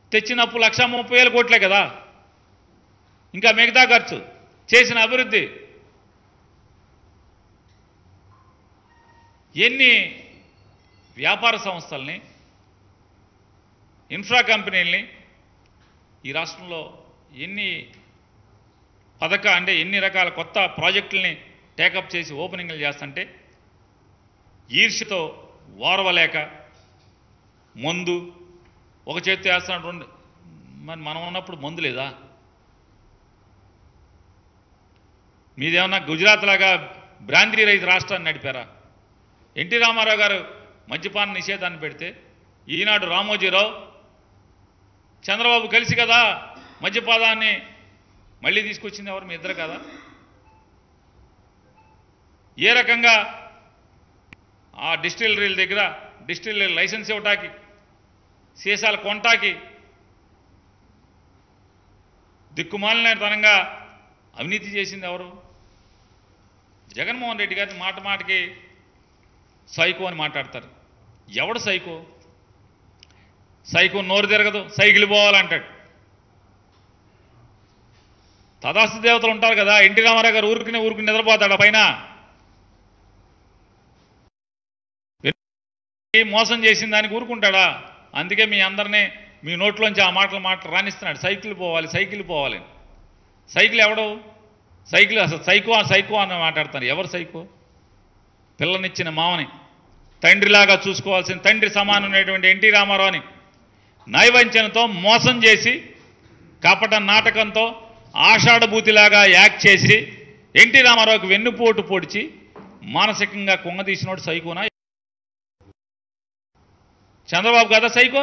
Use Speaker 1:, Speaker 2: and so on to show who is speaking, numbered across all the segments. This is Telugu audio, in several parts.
Speaker 1: తెచ్చిన అప్పు లక్ష ముప్పై వేల కోట్లే కదా ఇంకా మిగతా ఖర్చు చేసిన అభివృద్ధి ఎన్ని వ్యాపార సంస్థల్ని ఇన్ఫ్రా కంపెనీల్ని ఈ రాష్ట్రంలో ఎన్ని పథక అంటే ఎన్ని రకాల కొత్త ప్రాజెక్టుల్ని టేకప్ చేసి ఓపెనింగ్లు చేస్తుంటే ఈర్ష్యతో ఓర్వలేక మందు ఒక చేతి వేస్తున్నాడు రెండు మరి మనం ఉన్నప్పుడు మందు లేదా మీదేమన్నా గుజరాత్ లాగా బ్రాందీ రైతు రాష్ట్రాన్ని నడిపారా ఎన్టీ రామారావు గారు మద్యపాన నిషేధాన్ని పెడితే ఈనాడు రామోజీరావు చంద్రబాబు కలిసి కదా మద్యపాదాన్ని మళ్ళీ తీసుకొచ్చింది ఎవరు మీ ఇద్దరు కదా ఏ రకంగా ఆ డిస్టిలరీల దగ్గర డిస్టిలరీ లైసెన్స్ ఇవ్వటానికి సీసాల కొంటాకి దిక్కుమాలిన తనంగా అవినీతి చేసింది ఎవరు జగన్మోహన్ రెడ్డి గారిని మాట మాటకి సైకో అని మాట్లాడతారు ఎవడు సైకో సైకో నోరు తిరగదు సైకిల్ పోవాలంటాడు తదాస్తు దేవతలు ఉంటారు కదా ఎన్టీ రామారావు గారు ఊరికి ఊరికి నిద్రపోతాడు ఆ పైన మోసం చేసిన దానికి ఊరుకుంటాడా అందుకే మీ అందరినీ మీ నోట్లోంచి ఆ మాటలు మాట రాణిస్తున్నాడు సైకిల్ పోవాలి సైకిల్ పోవాలి సైకిల్ ఎవడు సైకిల్ అసలు సైకో సైకో అని మాట్లాడతారు ఎవరు సైకో పిల్లనిచ్చిన మామని తండ్రిలాగా చూసుకోవాల్సిన తండ్రి సమానమైనటువంటి ఎన్టీ రామారావుని నైవంచనతో మోసం చేసి కపట నాటకంతో ఆషాఢభూతిలాగా యాక్ట్ చేసి ఎన్టీ రామారావుకి వెన్నుపోటు పొడిచి మానసికంగా కుంగదీసినోడు సైకోనా చంద్రబాబు కదా సైకో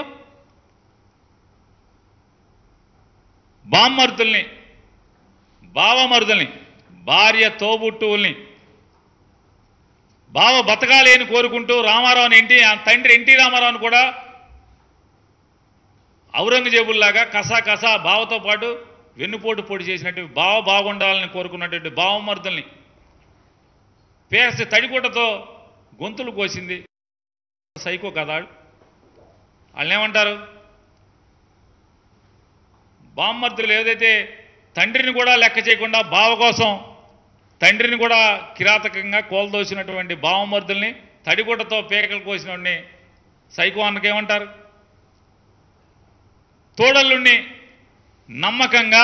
Speaker 1: బామ్మరుతుల్ని బావమరుదుల్ని భార్య తోబుట్టువుల్ని బావ బతకాలి అని కోరుకుంటూ రామారావుని ఎన్టీ ఆ తండ్రి ఎన్టీ రామారావుని కూడా ఔరంగజేబుల్లాగా కసా కసా బావతో పాటు వెన్నుపోటు పొడి చేసినట్టు బావ బాగుండాలని కోరుకున్నటువంటి బావమరుదుల్ని పేసి తడిగుడ్డతో గొంతులు కోసింది సైకో కదా వాళ్ళు ఏమంటారు బామ్మర్దులు ఏదైతే తండ్రిని కూడా లెక్క చేయకుండా బావ కోసం తండ్రిని కూడా కిరాతకంగా కోల్దోసినటువంటి బావమర్దుల్ని తడిగుడ్డతో పేకలు కోసినోడిని సైకో అన్నకేమంటారు తోడల్లుణ్ణి నమ్మకంగా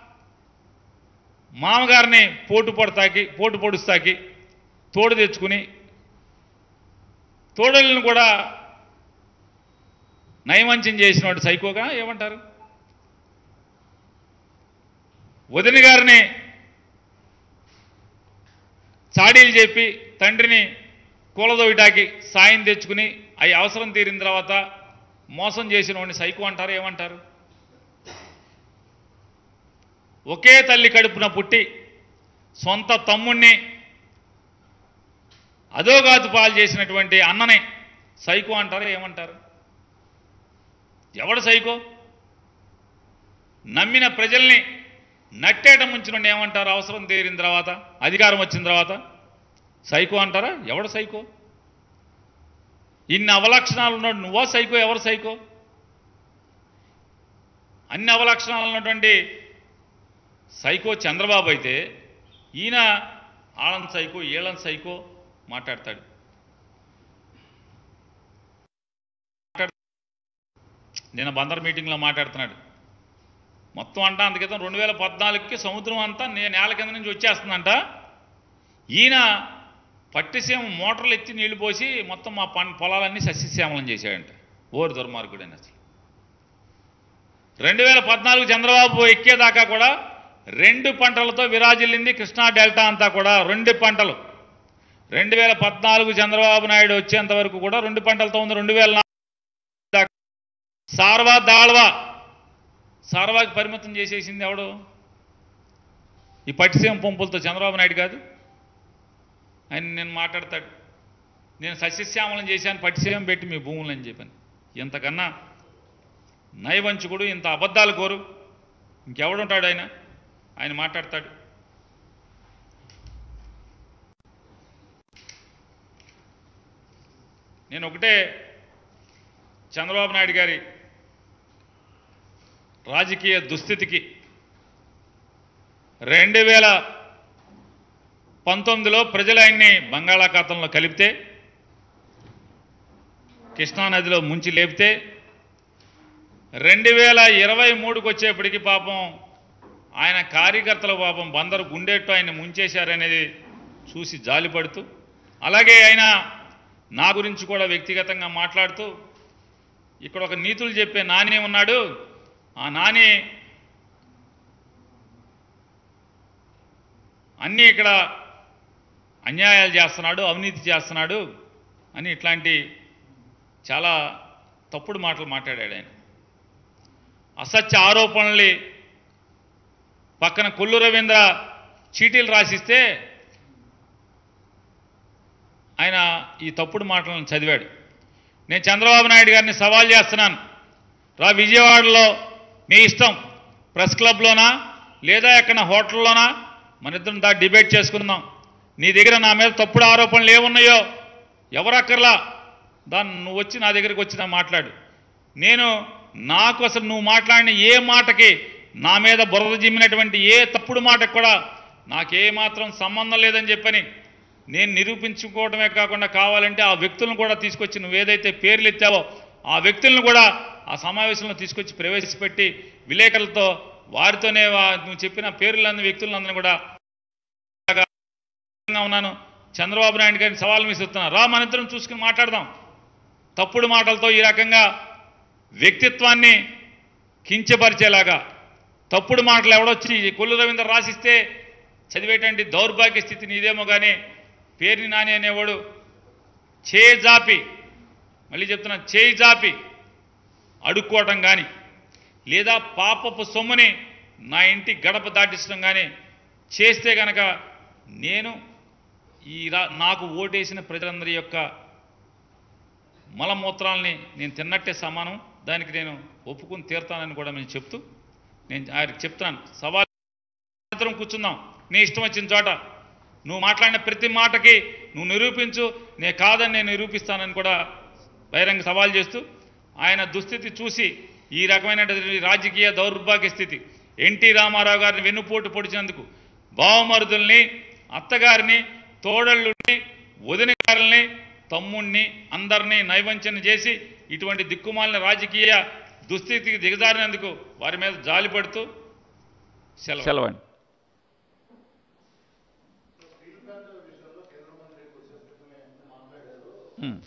Speaker 1: మామగారిని పోటు పడతాకి పోటు పొడుస్తాకి తోడు తెచ్చుకుని తోడళ్ళని కూడా నయవంచం చేసినవాడు సైకోగా ఏమంటారు వదిన గారిని చాడీలు చెప్పి తండ్రిని కూలదోయటాకి సాయం తెచ్చుకుని అవి అవసరం తీరిన తర్వాత మోసం చేసిన వాడిని సైకో అంటారు ఏమంటారు ఒకే తల్లి కడుపున పుట్టి సొంత తమ్ముణ్ణి అదోగాతు పాలు చేసినటువంటి అన్నని సైకో అంటారు ఏమంటారు ఎవడు సైకో నమ్మిన ప్రజల్ని నట్టేట ముంచిన ఏమంటారు అవసరం తీరిన తర్వాత అధికారం వచ్చిన తర్వాత సైకో అంటారా ఎవడు సైకో ఇన్ని అవలక్షణాలు ఉన్నాడు నువ్వో సైకో ఎవరు సైకో అన్ని అవలక్షణాలు ఉన్నటువంటి సైకో చంద్రబాబు అయితే ఈయన ఆళన్ సైకో ఈళన్ సైకో మాట్లాడతాడు నేను బందర్ మీటింగ్లో మాట్లాడుతున్నాడు మొత్తం అంట అంత క్రితం రెండు వేల పద్నాలుగుకి సముద్రం అంతా నేను నేల కింద నుంచి వచ్చేస్తుందంట ఈయన పట్టిసీమ మోటార్లు ఎత్తి నీళ్లు పోసి మొత్తం మా పం పొలాలన్నీ సస్యశ్యామలం చేశాడంట ఓరు దుర్మార్గుడని అసలు రెండు వేల పద్నాలుగు చంద్రబాబు ఎక్కేదాకా కూడా రెండు పంటలతో విరాజిల్లింది కృష్ణా డెల్టా అంతా కూడా రెండు పంటలు రెండు వేల పద్నాలుగు చంద్రబాబు నాయుడు వచ్చేంత వరకు కూడా రెండు పంటలతో ఉంది రెండు వేల దాకా సార్వా దాళ్వా సార్వాకి పరిమితం చేసేసింది ఎవడు ఈ పట్టిసీమ పంపులతో చంద్రబాబు నాయుడు కాదు ఆయన నేను మాట్లాడతాడు నేను సస్యశ్యామలం చేశాను పట్టిసీమ పెట్టి మీ భూములు అని చెప్పాను ఇంతకన్నా నయవంచుకుడు ఇంత అబద్ధాలు కోరు ఇంకెవడుంటాడు ఆయన ఆయన మాట్లాడతాడు నేను ఒకటే చంద్రబాబు నాయుడు గారి రాజకీయ దుస్థితికి రెండు వేల పంతొమ్మిదిలో ప్రజలు ఆయన్ని బంగాళాఖాతంలో కలిపితే కృష్ణానదిలో ముంచి లేపితే రెండు వేల ఇరవై మూడుకి వచ్చేప్పటికి పాపం ఆయన కార్యకర్తల పాపం బందరు గుండెట్టు ఆయన ముంచేశారనేది చూసి జాలిపడుతూ అలాగే ఆయన నా గురించి కూడా వ్యక్తిగతంగా మాట్లాడుతూ ఇక్కడ ఒక నీతులు చెప్పే నాని ఉన్నాడు ఆ నాని అన్నీ ఇక్కడ అన్యాయాలు చేస్తున్నాడు అవినీతి చేస్తున్నాడు అని ఇట్లాంటి చాలా తప్పుడు మాటలు మాట్లాడాడు ఆయన అసత్య ఆరోపణల్ని పక్కన కొల్లు రవీంద్ర చీటీలు రాసిస్తే ఆయన ఈ తప్పుడు మాటలను చదివాడు నేను చంద్రబాబు నాయుడు గారిని సవాల్ చేస్తున్నాను రా విజయవాడలో మీ ఇష్టం ప్రెస్ క్లబ్లోనా లేదా ఎక్కడ హోటల్లోనా మన ఇద్దరం దా డిబేట్ చేసుకుందాం నీ దగ్గర నా మీద తప్పుడు ఆరోపణలు ఏమున్నాయో ఎవరక్కర్లా దాన్ని నువ్వు వచ్చి నా దగ్గరికి వచ్చి నా మాట్లాడు నేను నాకు అసలు నువ్వు మాట్లాడిన ఏ మాటకి నా మీద బురద జిమ్మినటువంటి ఏ తప్పుడు మాటకు కూడా నాకే మాత్రం సంబంధం లేదని చెప్పని నేను నిరూపించుకోవడమే కాకుండా కావాలంటే ఆ వ్యక్తులను కూడా తీసుకొచ్చి నువ్వు ఏదైతే పేర్లు ఎత్తావో ఆ వ్యక్తులను కూడా ఆ సమావేశంలో తీసుకొచ్చి ప్రవేశపెట్టి విలేకరులతో వారితోనే వా- నువ్వు చెప్పిన పేర్లందు వ్యక్తులందరినీ కూడా సిద్ధంగా ఉన్నాను చంద్రబాబు నాయుడు గారిని సవాల్ విసురుతున్నా రా మన ఇద్దరం చూసుకుని మాట్లాడదాం తప్పుడు మాటలతో ఈ రకంగా వ్యక్తిత్వాన్ని కించపరిచేలాగా తప్పుడు మాటలు ఎవడొచ్చి కొల్లు రవీంద్ర రాసిస్తే చదివేటువంటి దౌర్భాగ్య స్థితి నీదేమో కానీ పేరుని నాని అనేవాడు చేయి జాపి మళ్ళీ చెప్తున్నా చేయి జాపి అడుక్కోవటం కానీ లేదా పాపపు సొమ్ముని నా ఇంటి గడప దాటించడం కానీ చేస్తే గనక నేను ఈ రా- నాకు ఓటేసిన ప్రజలందరి యొక్క మలమూత్రాలని నేను తిన్నట్టే సమానం దానికి నేను ఒప్పుకుని తీరుతానని కూడా నేను చెప్తూ నేను ఆయనకు చెప్తున్నాను సవాల్ సాయంత్రం కూర్చుందాం నీ ఇష్టం వచ్చిన చోట నువ్వు మాట్లాడిన ప్రతి మాటకి నువ్వు నిరూపించు నే కాదని నేను నిరూపిస్తానని కూడా బహిరంగ సవాల్ చేస్తూ ఆయన దుస్థితి చూసి ఈ రకమైనటువంటి రాజకీయ దౌర్భాగ్య స్థితి ఎన్టీ రామారావు గారిని వెన్నుపోటు పొడిచినందుకు బావమరుదుల్ని అత్తగారిని తోడళ్ళుని వదిన గారుల్ని తమ్ముణ్ణి అందరినీ నైవంచన చేసి ఇటువంటి దిక్కుమాలిన రాజకీయ దుస్థితికి దిగజారినందుకు వారి మీద జాలి పడుతూ సెలవు
Speaker 2: సెలవండి ఉమ్.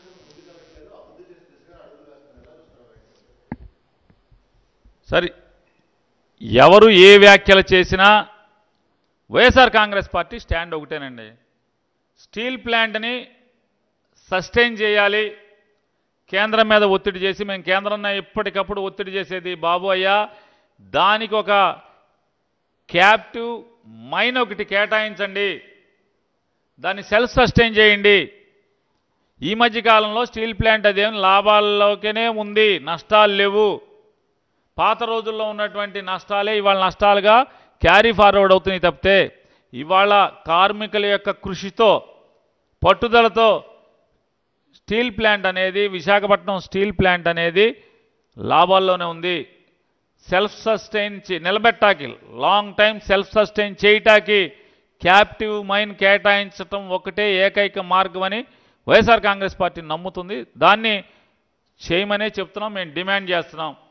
Speaker 2: సరే ఎవరు ఏ వ్యాఖ్యలు చేసినా వైఎస్ఆర్ కాంగ్రెస్ పార్టీ స్టాండ్ ఒకటేనండి స్టీల్ ప్లాంట్ని సస్టైన్ చేయాలి కేంద్రం మీద ఒత్తిడి చేసి మేము కేంద్రం ఎప్పటికప్పుడు ఒత్తిడి చేసేది బాబు అయ్యా దానికి ఒక క్యాప్టివ్ మైన్ ఒకటి కేటాయించండి దాన్ని సెల్ఫ్ సస్టైన్ చేయండి ఈ మధ్య కాలంలో స్టీల్ ప్లాంట్ అదేం లాభాల్లోకినే ఉంది నష్టాలు లేవు పాత రోజుల్లో ఉన్నటువంటి నష్టాలే ఇవాళ నష్టాలుగా క్యారీ ఫార్వర్డ్ అవుతున్నాయి తప్పితే ఇవాళ కార్మికుల యొక్క కృషితో పట్టుదలతో స్టీల్ ప్లాంట్ అనేది విశాఖపట్నం స్టీల్ ప్లాంట్ అనేది లాభాల్లోనే ఉంది సెల్ఫ్ సస్టైన్ చే- నిలబెట్టాకి లాంగ్ టైం సెల్ఫ్ సస్టైన్ చేయటానికి క్యాప్టివ్ మైన్ కేటాయించటం ఒకటే ఏకైక మార్గం అని వైఎస్ఆర్ కాంగ్రెస్ పార్టీ నమ్ముతుంది దాన్ని చేయమనే చెప్తున్నాం మేము డిమాండ్ చేస్తున్నాం